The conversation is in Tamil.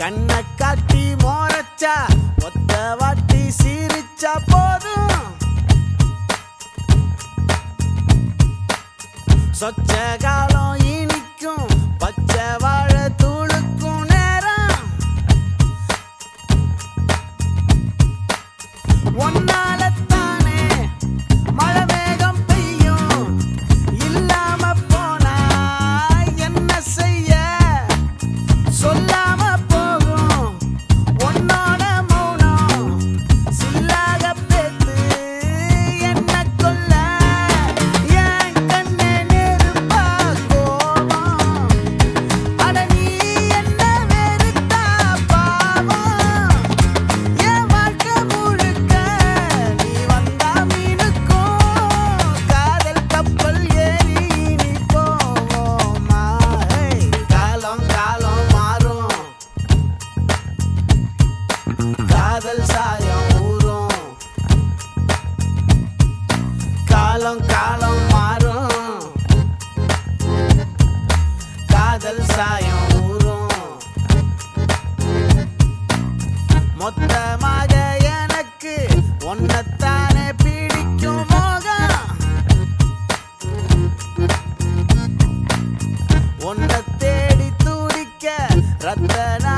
கண்ணை காட்டி மோரச்சா ஒத்த வாட்டி சிரிச்சா போதும் சொச்ச காலம் இனிக்கும் பச்சை வாழை தூளுக்கும் நேரம் ஒன்னாலத்தானே மழை வேகம் பெய்யும் இல்லாம போனா என்ன செய்ய சொல்லாம போகும் உன்னோட மௌனம் சில்லாக பேத்து என்ன கொல்ல என் கண்ணே நெருப்பா கோவம் அட நீ என்ன வெறுத்தா பாவம் என் வாழ்க்கை முழுக்க நீ வந்தா மீனுக்கும் காதல் கப்பல் ஏறி நீ போவோமா ஹே, காலம் காலம் மாறும் காதல் சாயம் ஊறும் காலம் காலம் மாறும் காதல் சாயம் ஊறும் மொத்தமாக எனக்கு ஒன்னத்தானே பிடிக்கும் மோகம் ஒன்ன தேடி துடிக்க ரத்தன